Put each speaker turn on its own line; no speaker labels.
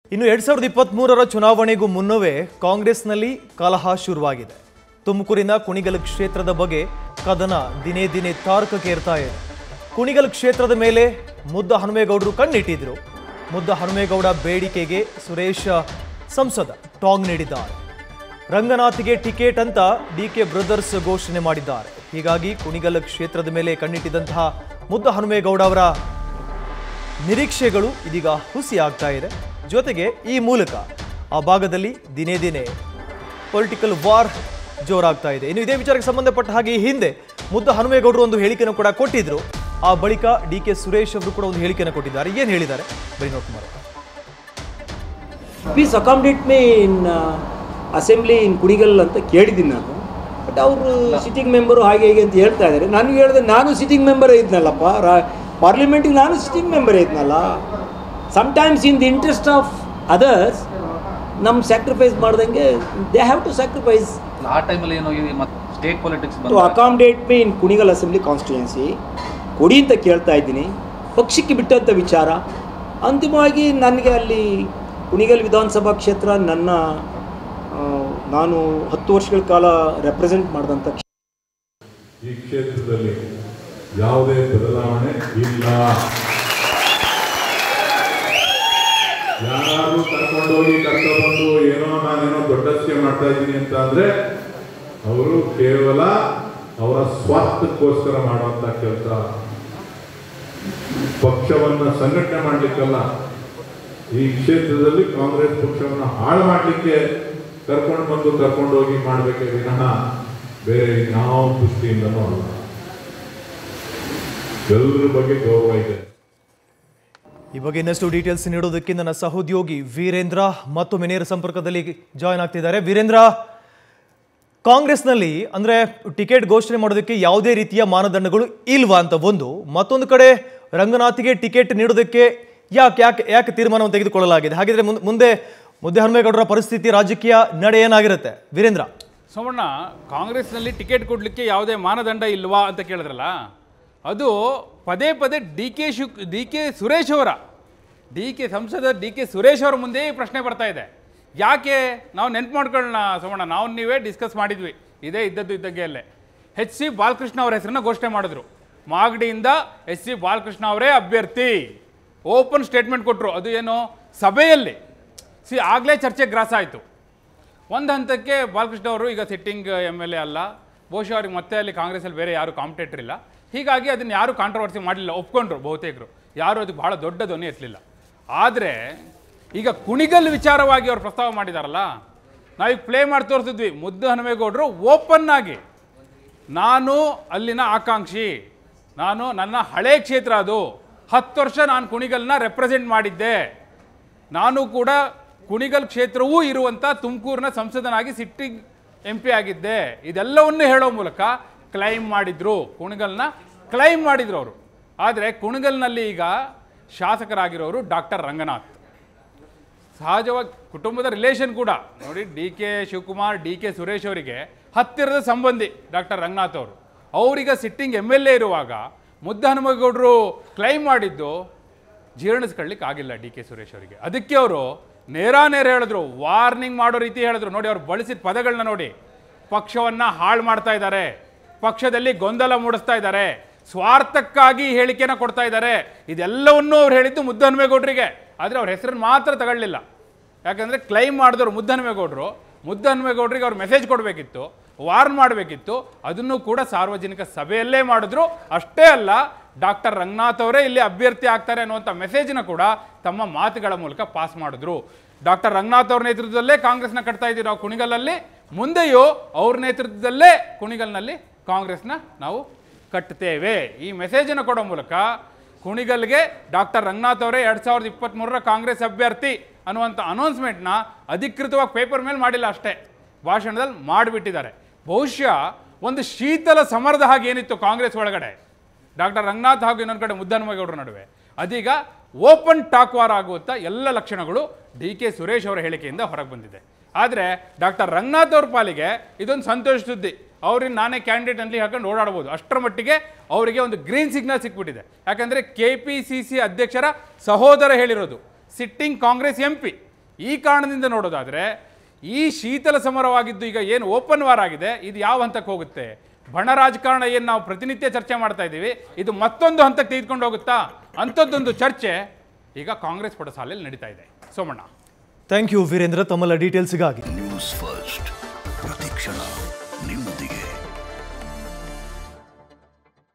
ಇನ್ನು ಎರಡ್ ಸಾವಿರದ ಇಪ್ಪತ್ತ್ಮೂರರ ಚುನಾವಣೆಗೂ ಮುನ್ನವೇ ಕಾಂಗ್ರೆಸ್ನಲ್ಲಿ ಕಲಹ ಶುರುವಾಗಿದೆ ತುಮಕೂರಿನ ಕುಣಿಗಲ್ ಕ್ಷೇತ್ರದ ಬಗ್ಗೆ ಕದನ ದಿನೇ ದಿನೇ ತಾರಕಕ್ಕೇರ್ತಾ ಇದೆ ಕುಣಿಗಲ್ ಕ್ಷೇತ್ರದ ಮೇಲೆ ಮುದ್ದ ಹನುಮೇಗೌಡರು ಕಣ್ಣಿಟ್ಟಿದ್ರು ಮುದ್ದ ಹನುಮೇಗೌಡ ಬೇಡಿಕೆಗೆ ಸುರೇಶ ಸಂಸದ ಟಾಂಗ್ ನೀಡಿದ್ದಾರೆ ರಂಗನಾಥ್ಗೆ ಟಿಕೆಟ್ ಅಂತ ಡಿ ಕೆ ಬ್ರದರ್ಸ್ ಘೋಷಣೆ ಮಾಡಿದ್ದಾರೆ ಹೀಗಾಗಿ ಕುಣಿಗಲ್ ಕ್ಷೇತ್ರದ ಮೇಲೆ ಕಣ್ಣಿಟ್ಟಿದ್ದಂತಹ ಮುದ್ದ ಹನುಮೇಗೌಡ ಅವರ ನಿರೀಕ್ಷೆಗಳು ಇದೀಗ ಹುಸಿಯಾಗ್ತಾ ಇದೆ ಜೊತೆಗೆ ಈ ಮೂಲಕ ಆ ಭಾಗದಲ್ಲಿ ದಿನೇ ದಿನೇ ಪೊಲಿಟಿಕಲ್ ವಾರ್ ಜೋರಾಗ್ತಾ ಇದೆ ಇನ್ನು ಇದೇ ವಿಚಾರಕ್ಕೆ ಸಂಬಂಧಪಟ್ಟ ಹಾಗೆ ಈ ಹಿಂದೆ ಮುದ್ದ ಹನುಮೇಗೌಡರು ಒಂದು ಹೇಳಿಕೆಯನ್ನು ಕೂಡ ಕೊಟ್ಟಿದ್ರು ಆ ಬಳಿಕ ಡಿ ಕೆ ಸುರೇಶ್ ಅವರು ಕೂಡ ಒಂದು ಹೇಳಿಕೆಯನ್ನು ಕೊಟ್ಟಿದ್ದಾರೆ ಏನು ಹೇಳಿದ್ದಾರೆ ಬರೀ ನೋಟ್ ಮಾಡಿ
please accommodate me in assembly in Kunigal ಅಂತ ಕೇಳಿದ್ದೀನಿ ನಾನು ಬಟ್ ಅವರು ಸಿಟ್ಟಿಂಗ್ ಮೆಂಬರು ಹಾಗೆ ಹೀಗೆ ಅಂತ ಹೇಳ್ತಾ ಇದ್ದಾರೆ ನನಗೆ ಹೇಳಿದೆ ನಾನು ಸಿಟ್ಟಿಂಗ್ ಮೆಂಬರೇ ಇದ್ನಲ್ಲಪ್ಪ ರಾ ಪಾರ್ಲಿಮೆಂಟಿಗೆ ನಾನು ಸಿಟ್ಟಿಂಗ್ ಮೆಂಬರೇ ಇದ್ನಲ್ಲ sometimes in the interest of others ನಮ್ಮ ಸ್ಯಾಕ್ರಿಫೈಸ್ ಮಾಡ್ದಂಗೆ ದೇ ಹ್ಯಾವ್ ಟು ಸ್ಯಾಕ್ರಿಫೈಸ್
ಆ ಟೈಮಲ್ಲಿ ಏನೋ ಈ ಮತ್ತೆ ಸ್ಟೇಟ್ ಪಾಲಿಟಿಕ್ಸ್
ಟು
ಬಂದ
accommodate me in Kunigal assembly constituency ಕೊಡಿ ಅಂತ ಕೇಳ್ತಾ ಇದ್ದೀನಿ ಪಕ್ಷಕ್ಕೆ ಬಿಟ್ಟಂಥ ವಿಚಾರ ಅಂತಿಮವಾಗಿ ನನಗೆ ಅಲ್ಲಿ ಕುಣಿಗಲ್ ವಿಧಾನಸಭಾ ಕ್ಷೇತ್ರ ನನ್ನ ಆ, ನಾನು ಹತ್ತು ವರ್ಷಗಳ ಕಾಲ ರೆಪ್ರೆಸೆಂಟ್ ಮಾಡಿದಂಥ
ಈ ಕ್ಷೇತ್ರದಲ್ಲಿ ಯಾವುದೇ ಬದಲಾವಣೆ ಇಲ್ಲ ಯಾರು ಕರ್ಕೊಂಡೋಗಿ ಕರ್ಕೊಂಡ್ಬಂದು ಏನೋ ನಾನೇನೋ ದೊಡ್ಡಸ್ಕೆ ಮಾಡ್ತಾ ಇದ್ದೀನಿ ಅಂತ ಅಂದ್ರೆ ಅವರು ಕೇವಲ ಅವರ ಸ್ವಾರ್ಥಕ್ಕೋಸ್ಕರ ಮಾಡುವಂತ ಕೆಲಸ ಪಕ್ಷವನ್ನ ಸಂಘಟನೆ ಮಾಡ್ಲಿಕ್ಕಲ್ಲ ಈ ಕ್ಷೇತ್ರದಲ್ಲಿ ಕಾಂಗ್ರೆಸ್ ಪಕ್ಷವನ್ನ ಹಾಳು ಮಾಡ್ಲಿಕ್ಕೆ ಕರ್ಕೊಂಡು ಬಂದು ಕರ್ಕೊಂಡು ಹೋಗಿ ಮಾಡಬೇಕೆ ವಿನಃ ಬೇರೆ ಯಾವ ದೃಷ್ಟಿಯಿಂದನೂ ಅಲ್ಲ ಎಲ್ಲರ ಬಗ್ಗೆ ಗೌರವ ಇದೆ
ಈ ಬಗ್ಗೆ ಇನ್ನಷ್ಟು ಡೀಟೇಲ್ಸ್ ನೀಡೋದಕ್ಕೆ ನನ್ನ ಸಹೋದ್ಯೋಗಿ ವೀರೇಂದ್ರ ಮತ್ತೊಮ್ಮೆ ನೇರ ಸಂಪರ್ಕದಲ್ಲಿ ಜಾಯ್ನ್ ಆಗ್ತಿದ್ದಾರೆ ವೀರೇಂದ್ರ ಕಾಂಗ್ರೆಸ್ನಲ್ಲಿ ಅಂದ್ರೆ ಟಿಕೆಟ್ ಘೋಷಣೆ ಮಾಡೋದಕ್ಕೆ ಯಾವುದೇ ರೀತಿಯ ಮಾನದಂಡಗಳು ಇಲ್ವಾ ಅಂತ ಒಂದು ಮತ್ತೊಂದು ಕಡೆ ರಂಗನಾಥ್ಗೆ ಟಿಕೆಟ್ ನೀಡೋದಕ್ಕೆ ಯಾಕೆ ಯಾಕೆ ಯಾಕೆ ತೀರ್ಮಾನವನ್ನು ತೆಗೆದುಕೊಳ್ಳಲಾಗಿದೆ ಹಾಗಿದ್ರೆ ಮುಂದೆ ಮುಂದೆ ಮುದ್ದೆ ಹನುಮೇಗೌಡರ ಪರಿಸ್ಥಿತಿ ರಾಜಕೀಯ ನಡೆ ಏನಾಗಿರುತ್ತೆ ವೀರೇಂದ್ರ
ಸೋಮಣ್ಣ ಕಾಂಗ್ರೆಸ್ನಲ್ಲಿ ಟಿಕೆಟ್ ಕೊಡಲಿಕ್ಕೆ ಯಾವುದೇ ಮಾನದಂಡ ಇಲ್ವಾ ಅಂತ ಕೇಳಿದ್ರಲ್ಲ ಅದು ಪದೇ ಪದೇ D K Shiv D K Suresh ಅವರ ಡಿ ಕೆ ಸಂಸದ ಡಿ ಕೆ ಸುರೇಶ್ ಅವರ ಮುಂದೆ ಈ ಪ್ರಶ್ನೆ ಬರ್ತಾ ಇದೆ ಯಾಕೆ ನಾವು ನೆನ್ಪು ಮಾಡ್ಕೊಳ್ಳೋಣ ಸೋಮಣ್ಣ ನಾವು ನೀವೇ ಡಿಸ್ಕಸ್ ಮಾಡಿದ್ವಿ ಇದೇ ಇದ್ದದ್ದು ಇದ್ದಂಗೆ ಅಲ್ಲೇ ಎಚ್ ಸಿ ಬಾಲಕೃಷ್ಣ ಅವರ ಹೆಸರನ್ನ ಘೋಷಣೆ ಮಾಡಿದ್ರು ಮಾಗಡಿಯಿಂದ ಎಚ್ ಸಿ ಬಾಲಕೃಷ್ಣ ಅವರೇ ಅಭ್ಯರ್ಥಿ ಓಪನ್ ಸ್ಟೇಟ್ಮೆಂಟ್ ಕೊಟ್ಟರು ಅದು ಏನು ಸಭೆಯಲ್ಲಿ ಸಿ ಆಗಲೇ ಚರ್ಚೆ ಗ್ರಾಸ ಆಯಿತು ಒಂದು ಹಂತಕ್ಕೆ ಬಾಲಕೃಷ್ಣ ಅವರು ಈಗ ಸಿಟ್ಟಿಂಗ್ ಎಮ್ ಎಲ್ ಎ ಅಲ್ಲ ಬಹುಶಃ ಅವ್ರಿಗೆ ಮತ್ತೆ ಅಲ್ಲಿ ಕಾಂಗ್ರೆಸ್ಸಲ್ಲಿ ಬೇರೆ ಯಾರು ಕಾಂಪಿಟೇಟರ್ ಇಲ್ಲ ಹೀಗಾಗಿ ಅದನ್ನು ಯಾರು ಕಾಂಟ್ರವರ್ಸಿ ಮಾಡಲಿಲ್ಲ ಒಪ್ಕೊಂಡ್ರು ಬಹುತೇಕರು ಯಾರು ಅದಕ್ಕೆ ಬಹಳ ದೊಡ್ಡ ಧ್ವನಿ ಎತ್ತಲಿಲ್ಲ ಆದರೆ ಈಗ ಕುಣಿಗಲ್ ವಿಚಾರವಾಗಿ ಅವ್ರು ಪ್ರಸ್ತಾವ ಮಾಡಿದಾರಲ್ಲ ನಾವೀಗ ಪ್ಲೇ ಮಾಡಿ ತೋರಿಸಿದ್ವಿ ಮುದ್ದು ಹನುಮೇಗೌಡರು ಓಪನ್ ಆಗಿ ನಾನು ಅಲ್ಲಿನ ಆಕಾಂಕ್ಷಿ ನಾನು ನನ್ನ ಹಳೆ ಕ್ಷೇತ್ರ ಅದು ಹತ್ತು ವರ್ಷ ನಾನು ಕುಣಿಗಲ್ನ ರೆಪ್ರೆಸೆಂಟ್ ಮಾಡಿದ್ದೆ ನಾನು ಕೂಡ ಕುಣಿಗಲ್ ಕ್ಷೇತ್ರವೂ ಇರುವಂಥ ತುಮಕೂರಿನ ಸಂಸದನಾಗಿ ಸಿಟ್ಟಿಂಗ್ ಎಂ ಪಿ ಆಗಿದ್ದೆ ಇದೆಲ್ಲವನ್ನು ಹೇಳೋ ಮೂಲಕ ಕ್ಲೈಮ್ ಮಾಡಿದ್ರು ಕುಣಿಗಲ್ನ ಕ್ಲೈಮ್ ಮಾಡಿದ್ರು ಅವರು ಆದರೆ ಕುಣಿಗಲ್ನಲ್ಲಿ ಈಗ ಶಾಸಕರಾಗಿರೋರು ಡಾಕ್ಟರ್ ರಂಗನಾಥ್ ಸಹಜವಾಗಿ ಕುಟುಂಬದ ರಿಲೇಷನ್ ಕೂಡ ನೋಡಿ D K Shivakumar D K Suresh ಅವರಿಗೆ ಹತ್ತಿರದ ಸಂಬಂಧಿ ಡಾಕ್ಟರ್ ರಂಗನಾಥ್ ಅವರು ಅವರೀಗ ಸಿಟ್ಟಿಂಗ್ ಎಮ್ ಎಲ್ ಎ ಇರುವಾಗ ಮುದ್ದ ಹನುಮೇಗೌಡರು ಕ್ಲೈಮ್ ಮಾಡಿದ್ದು ಜೀರ್ಣಿಸ್ಕೊಳ್ಳಿಕ್ಕೆ ಆಗಿಲ್ಲ ಡಿ ಕೆ ಸುರೇಶ್ ಅವರಿಗೆ ಅದಕ್ಕೆ ಅವರು ನೇರ ನೇರ ಹೇಳಿದ್ರು ವಾರ್ನಿಂಗ್ ಮಾಡೋ ರೀತಿ ಹೇಳಿದ್ರು ನೋಡಿ ಅವ್ರು ಬಳಸಿದ ಪದಗಳನ್ನ ನೋಡಿ ಪಕ್ಷವನ್ನ ಹಾಳು ಮಾಡ್ತಾ ಇದ್ದಾರೆ ಪಕ್ಷದಲ್ಲಿ ಗೊಂದಲ ಮೂಡಿಸ್ತಾ ಇದ್ದಾರೆ ಸ್ವಾರ್ಥಕ್ಕಾಗಿ ಹೇಳಿಕೆನ ಕೊಡ್ತಾ ಇದ್ದಾರೆ ಇದೆಲ್ಲವನ್ನೂ ಅವ್ರು ಹೇಳಿದ್ದು ಮುದ್ದ ಹನುಮೇಗೌಡರಿಗೆ ಆದರೆ ಅವ್ರ ಹೆಸರನ್ನು ಮಾತ್ರ ತಗೊಳ್ಳಿಲ್ಲ ಯಾಕಂದರೆ ಕ್ಲೈಮ್ ಮಾಡಿದವರು ಮುದ್ದ ಹನುಮೇಗೌಡರು ಮುದ್ದ ಹನುಮೇಗೌಡರಿಗೆ ಅವ್ರು ಮೆಸೇಜ್ ಕೊಡಬೇಕಿತ್ತು ವಾರ್ನ್ ಮಾಡಬೇಕಿತ್ತು ಅದನ್ನು ಕೂಡ ಸಾರ್ವಜನಿಕ ಸಭೆಯಲ್ಲೇ ಮಾಡಿದ್ರು ಅಷ್ಟೇ ಅಲ್ಲ ಡಾಕ್ಟರ್ ರಂಗನಾಥ್ ಅವರೇ ಇಲ್ಲಿ ಅಭ್ಯರ್ಥಿ ಆಗ್ತಾರೆ ಅನ್ನುವಂಥ ಮೆಸೇಜ್ನ ಕೂಡ ತಮ್ಮ ಮಾತುಗಳ ಮೂಲಕ ಪಾಸ್ ಮಾಡಿದ್ರು ಡಾಕ್ಟರ್ ರಂಗನಾಥ್ ಅವ್ರ ನೇತೃತ್ವದಲ್ಲೇ ಕಾಂಗ್ರೆಸ್ನ ಕಟ್ತಾ ಇದ್ದೀವಿ ನಾವು ಕುಣಿಗಲಲ್ಲಿ ಮುಂದೆಯೂ ಅವ್ರ ನೇತೃತ್ವದಲ್ಲೇ ಕುಣಿಗಲ್ನಲ್ಲಿ ಕಾಂಗ್ರೆಸ್ನ ನಾವು ಕಟ್ತೇವೆ ಈ ಮೆಸೇಜನ್ನು ಕೊಡೋ ಮೂಲಕ ಕುಣಿಗಲ್ಗೆ ಡಾಕ್ಟರ್ ರಂಗನಾಥ್ ಅವರೇ ಎರಡು ಸಾವಿರದ ಇಪ್ಪತ್ತ್ಮೂರರ ಕಾಂಗ್ರೆಸ್ ಅಭ್ಯರ್ಥಿ ಅನ್ನುವಂಥ ಅನೌನ್ಸ್ಮೆಂಟ್ನ ಅಧಿಕೃತವಾಗಿ ಪೇಪರ್ ಮೇಲೆ ಮಾಡಿಲ್ಲ ಅಷ್ಟೇ ಭಾಷಣದಲ್ಲಿ ಮಾಡಿಬಿಟ್ಟಿದ್ದಾರೆ ಬಹುಶಃ ಒಂದು ಶೀತಲ ಸಮರದ ಹಾಗೆ ಏನಿತ್ತು ಕಾಂಗ್ರೆಸ್ ಒಳಗಡೆ ಡಾಕ್ಟರ್ ರಂಗನಾಥ್ ಹಾಗೂ ಇನ್ನೊಂದು ಕಡೆ ಮುದ್ದಹನುಮೇಗೌಡರ ನಡುವೆ ಅದೀಗ ಓಪನ್ ಟಾಕ್ ವಾರ್ ಆಗುವಂಥ ಎಲ್ಲ ಲಕ್ಷಣಗಳು ಡಿ ಕೆ ಸುರೇಶ್ ಅವರ ಹೇಳಿಕೆಯಿಂದ ಹೊರಗೆ ಬಂದಿದೆ ಆದರೆ ಡಾಕ್ಟರ್ ರಂಗನಾಥ್ ಅವ್ರ ಪಾಲಿಗೆ ಇದೊಂದು ಸಂತೋಷ ಸುದ್ದಿ ಅವ್ರಿಗೆ ನಾನೇ ಕ್ಯಾಂಡಿಡೇಟ್ ಅಲ್ಲಿ ಹಾಕೊಂಡು ಓಡಾಡ್ಬೋದು ಅಷ್ಟರ ಮಟ್ಟಿಗೆ ಅವರಿಗೆ ಒಂದು ಗ್ರೀನ್ ಸಿಗ್ನಲ್ ಸಿಕ್ಬಿಟ್ಟಿದೆ ಯಾಕಂದರೆ ಕೆ ಪಿ ಸಿ ಸಿ ಅಧ್ಯಕ್ಷರ ಸಹೋದರ ಹೇಳಿರೋದು ಸಿಟ್ಟಿಂಗ್ ಕಾಂಗ್ರೆಸ್ ಎಂ ಪಿ ಈ ಕಾರಣದಿಂದ ನೋಡೋದಾದರೆ ಈ ಶೀತಲ ಸಮರವಾಗಿದ್ದು ಈಗ ಏನು ಓಪನ್ ವಾರ್ ಆಗಿದೆ ಇದು ಯಾವ ಹಂತಕ್ಕೆ ಹೋಗುತ್ತೆ ಬಣ ರಾಜಕಾರಣ ಏನು ನಾವು ಪ್ರತಿನಿತ್ಯ ಚರ್ಚೆ ಮಾಡ್ತಾ ಇದ್ದೀವಿ ಇದು ಮತ್ತೊಂದು ಹಂತಕ್ಕೆ ತೆಗೆದುಕೊಂಡು ಹೋಗುತ್ತಾ ಅಂಥದ್ದೊಂದು ಚರ್ಚೆ ಈಗ ಕಾಂಗ್ರೆಸ್ ಪಡ ಸಾಲಲ್ಲಿ ನಡೀತಾ ಇದೆ ಸೋಮಣ್ಣ
ಥ್ಯಾಂಕ್ ಯು ವೀರೇಂದ್ರ ತಮ್ಮೆಲ್ಲ ಡೀಟೇಲ್ಸ್ಗಾಗಿ
ನ್ಯೂಸ್ ಫಸ್ಟ್